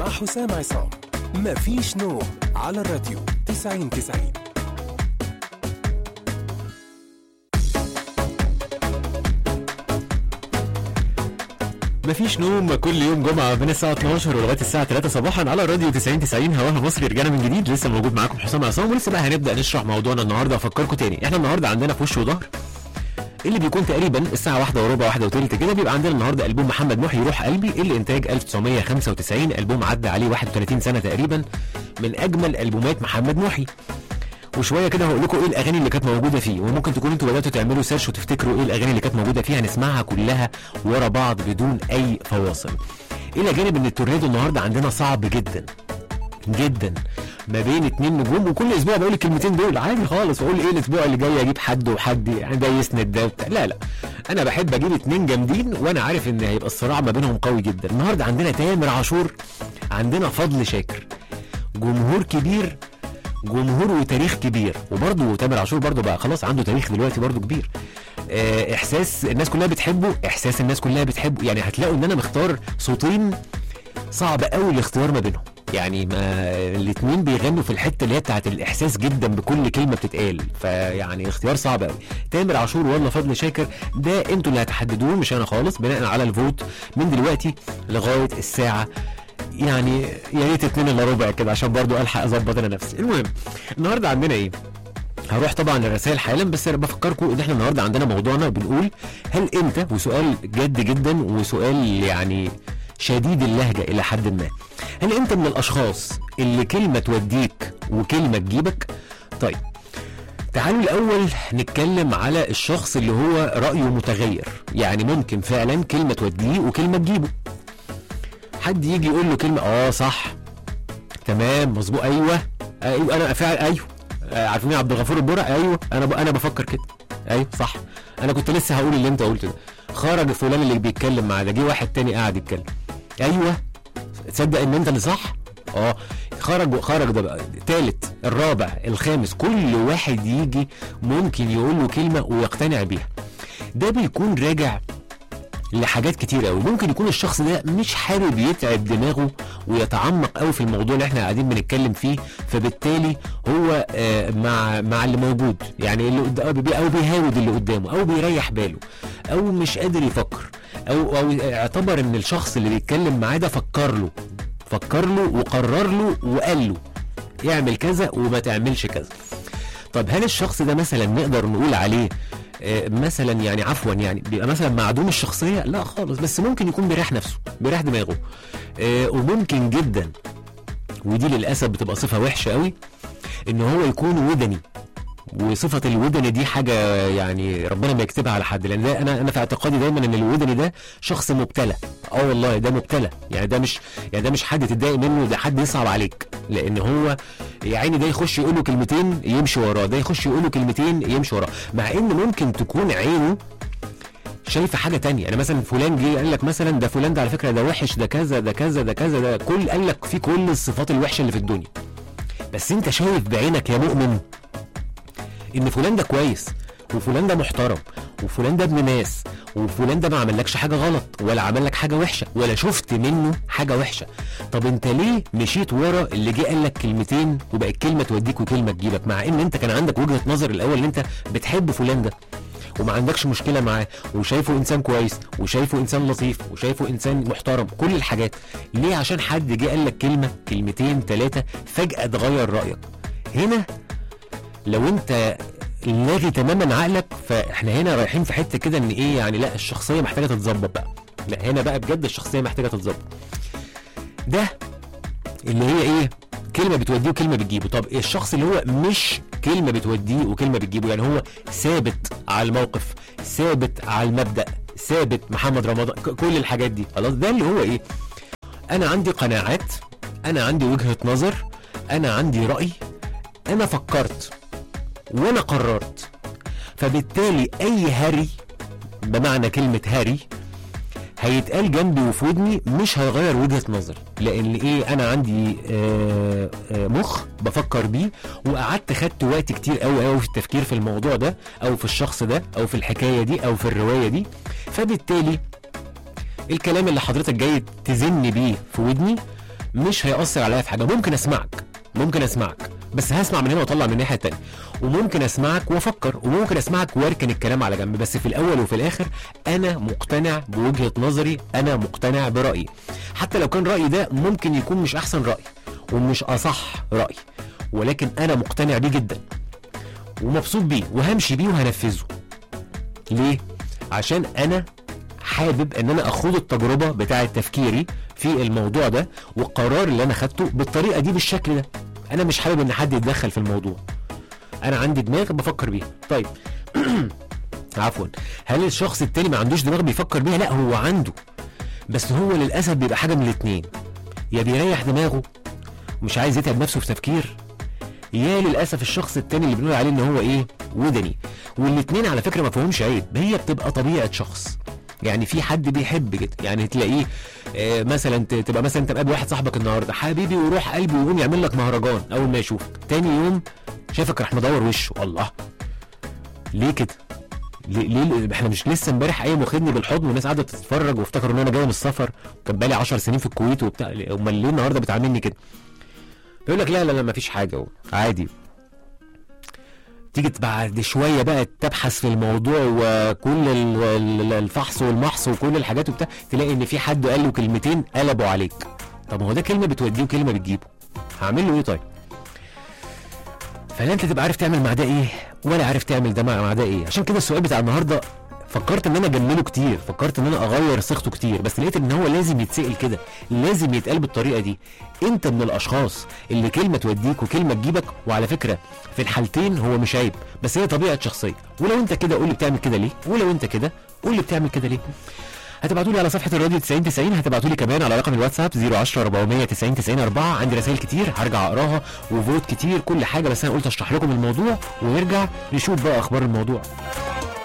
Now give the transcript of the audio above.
مع حسام عصام مفيش نوم على الراديو 90 90 مفيش نوم كل يوم جمعة من الساعة 12 ولغاية الساعة 3 صباحا على راديو 90 90 هواها مصر رجعنا من جديد لسه موجود معاكم حسام عصام ولسه بقى هنبدأ نشرح موضوعنا النهارده افكركم تاني احنا النهارده عندنا في وش وظهر اللي بيكون تقريبا الساعة واحدة وربع واحدة وتلت كده بيبقى عندنا النهارده ألبوم محمد محي روح قلبي اللي إنتاج 1995 ألبوم عدى عليه 31 سنة تقريبا من أجمل ألبومات محمد محي وشويه كده هقول لكم ايه الاغاني اللي كانت موجوده فيه وممكن تكونوا انتوا بداتوا تعملوا سيرش وتفتكروا ايه الاغاني اللي كانت موجوده فيه هنسمعها كلها ورا بعض بدون اي فواصل الى جانب ان التورنيدو النهارده عندنا صعب جدا جدا ما بين اتنين نجوم وكل اسبوع بقول الكلمتين دول عادي خالص واقول ايه الاسبوع اللي جاي اجيب حد وحد يعني ده يسند ده وبتاع لا لا انا بحب اجيب اتنين جامدين وانا عارف ان هيبقى الصراع ما بينهم قوي جدا النهارده عندنا تامر عاشور عندنا فضل شاكر جمهور كبير جمهور وتاريخ كبير وبرضه تامر عاشور برضه بقى خلاص عنده تاريخ دلوقتي برضه كبير آه، احساس الناس كلها بتحبه احساس الناس كلها بتحبه يعني هتلاقوا ان انا مختار صوتين صعب قوي الاختيار ما بينهم يعني ما الاثنين بيغنوا في الحته اللي هي بتاعت الاحساس جدا بكل كلمه بتتقال فيعني اختيار صعب قوي تامر عاشور ولا فضل شاكر ده انتوا اللي هتحددوه مش انا خالص بناء على الفوت من دلوقتي لغايه الساعه يعني يا ريت اتنين الا ربع كده عشان برضو الحق اظبط انا نفسي المهم النهارده عندنا ايه هروح طبعا للرسائل حالا بس انا بفكركم ان احنا النهارده عندنا موضوعنا بنقول هل انت وسؤال جد جدا وسؤال يعني شديد اللهجه الى حد ما هل انت من الاشخاص اللي كلمه توديك وكلمه تجيبك طيب تعالوا الاول نتكلم على الشخص اللي هو رايه متغير يعني ممكن فعلا كلمه توديه وكلمه تجيبه حد يجي يقول له كلمه اه صح تمام مظبوط ايوه ايوه انا فعلا ايوه آه، عارفين مين عبد الغفور البرع ايوه انا ب... انا بفكر كده ايوه صح انا كنت لسه هقول اللي انت قلته ده خرج فلان اللي بيتكلم معاه ده جه واحد تاني قاعد يتكلم ايوه تصدق ان انت اللي صح اه خرج خرج ده بقى تالت الرابع الخامس كل واحد يجي ممكن يقول له كلمه ويقتنع بيها ده بيكون راجع لحاجات كتير قوي ممكن يكون الشخص ده مش حابب يتعب دماغه ويتعمق قوي في الموضوع اللي احنا قاعدين بنتكلم فيه فبالتالي هو آه، مع مع اللي موجود يعني اللي قد- او بي- أو بيهاود اللي قدامه او بيريح باله او مش قادر يفكر او او اعتبر ان الشخص اللي بيتكلم معاه ده فكر له فكر له وقرر له وقال له اعمل كذا وما تعملش كذا طب هل الشخص ده مثلا نقدر نقول عليه آه، مثلا يعني عفوا يعني بيبقى مثلا معدوم الشخصيه لا خالص بس ممكن يكون بيريح نفسه بيريح دماغه آه، وممكن جدا ودي للاسف بتبقى صفه وحشه قوي ان هو يكون ودني وصفة الودني دي حاجة يعني ربنا ما يكتبها على حد لأن ده أنا أنا في اعتقادي دايما إن الودني ده شخص مبتلى أه والله ده مبتلى يعني ده مش يعني ده مش حد تتضايق منه ده حد يصعب عليك لأن هو يا عيني ده يخش يقول له كلمتين يمشي وراه ده يخش يقول له كلمتين يمشي وراه مع إن ممكن تكون عينه شايفه حاجه تانية يعني مثلا فلان جه قال لك مثلا ده فلان ده على فكره ده وحش ده كذا ده كذا ده كذا ده كل قال لك في كل الصفات الوحشه اللي في الدنيا بس انت شايف بعينك يا مؤمن ان فلان ده كويس وفلان ده محترم وفلان ده ابن ناس وفلان ده ما عملكش حاجه غلط ولا عمل لك حاجه وحشه ولا شفت منه حاجه وحشه طب انت ليه مشيت ورا اللي جه قال لك كلمتين وبقت كلمه توديك وكلمه تجيبك مع ان انت كان عندك وجهه نظر الاول ان انت بتحب فلان ده وما عندكش مشكله معاه وشايفه انسان كويس وشايفه انسان لطيف وشايفه انسان محترم كل الحاجات ليه عشان حد جه قال لك كلمه كلمتين ثلاثه فجاه اتغير رايك هنا لو انت لاغي تماما عقلك فاحنا هنا رايحين في حته كده ان ايه يعني لا الشخصيه محتاجه تتظبط بقى لا هنا بقى بجد الشخصيه محتاجه تتظبط ده اللي هي ايه كلمه بتوديه وكلمه بتجيبه طب الشخص اللي هو مش كلمه بتوديه وكلمه بتجيبه يعني هو ثابت على الموقف ثابت على المبدا ثابت محمد رمضان ك- كل الحاجات دي خلاص ده اللي هو ايه انا عندي قناعات انا عندي وجهه نظر انا عندي راي انا فكرت وانا قررت فبالتالي اي هري بمعنى كلمه هري هيتقال جنبي وفي ودني مش هيغير وجهه نظري لان ايه انا عندي آه آه مخ بفكر بيه وقعدت خدت وقت كتير قوي قوي في التفكير في الموضوع ده او في الشخص ده او في الحكايه دي او في الروايه دي فبالتالي الكلام اللي حضرتك جاي تزن بيه في ودني مش هيأثر عليا في حاجه ممكن اسمعك ممكن اسمعك بس هسمع من هنا واطلع من الناحيه التانيه وممكن اسمعك وافكر وممكن اسمعك واركن الكلام على جنب بس في الاول وفي الاخر انا مقتنع بوجهه نظري انا مقتنع برايي حتى لو كان رايي ده ممكن يكون مش احسن راي ومش اصح راي ولكن انا مقتنع بيه جدا ومبسوط بيه وهمشي بيه وهنفذه ليه عشان انا حابب ان انا اخوض التجربه بتاعه تفكيري في الموضوع ده والقرار اللي انا خدته بالطريقه دي بالشكل ده انا مش حابب ان حد يتدخل في الموضوع انا عندي دماغ بفكر بيها طيب عفوا هل الشخص التاني ما عندوش دماغ بيفكر بيها لا هو عنده بس هو للاسف بيبقى حاجه من الاتنين يا بيريح دماغه ومش عايز يتعب نفسه في تفكير يا للاسف الشخص التاني اللي بنقول عليه ان هو ايه ودني والاتنين على فكره ما فيهمش عيب هي بتبقى طبيعه شخص يعني في حد بيحب كده يعني تلاقيه آه مثلا ت- تبقى مثلا انت مقابل واحد صاحبك النهارده حبيبي وروح قلبي ويقوم يعمل لك مهرجان اول ما يشوفك تاني يوم شافك راح مدور وشه الله ليه كده ليه, ليه احنا مش لسه امبارح قايم واخدني بالحضن والناس قاعده بتتفرج وافتكروا ان انا جاي من السفر وكان بقالي 10 سنين في الكويت وبتاع امال ليه النهارده بتعاملني كده يقول لك لا لا لا مفيش حاجه عادي تيجي بعد شويه بقى تبحث في الموضوع وكل ال- ال- الفحص والمحص وكل الحاجات وبتاع تلاقي ان في حد قال له كلمتين قلبوا عليك طب ما هو ده كلمه بتوديه وكلمه بتجيبه هعمل له ايه طيب فلا انت تبقى عارف تعمل مع ده ايه ولا عارف تعمل ده مع مع ده ايه عشان كده السؤال بتاع النهارده فكرت ان انا اجمله كتير فكرت ان انا اغير صيغته كتير بس لقيت ان هو لازم يتسال كده لازم يتقال بالطريقه دي انت من الاشخاص اللي كلمه توديك وكلمه تجيبك وعلى فكره في الحالتين هو مش عيب بس هي طبيعه شخصيه ولو انت كده قول لي بتعمل كده ليه ولو انت كده قول لي بتعمل كده ليه هتبعتوا لي على صفحه الراديو 90 90 هتبعتوا لي كمان على رقم الواتساب 010 490 90 4 عندي رسائل كتير هرجع اقراها وفوت كتير كل حاجه بس انا قلت اشرح لكم الموضوع ونرجع نشوف بقى اخبار الموضوع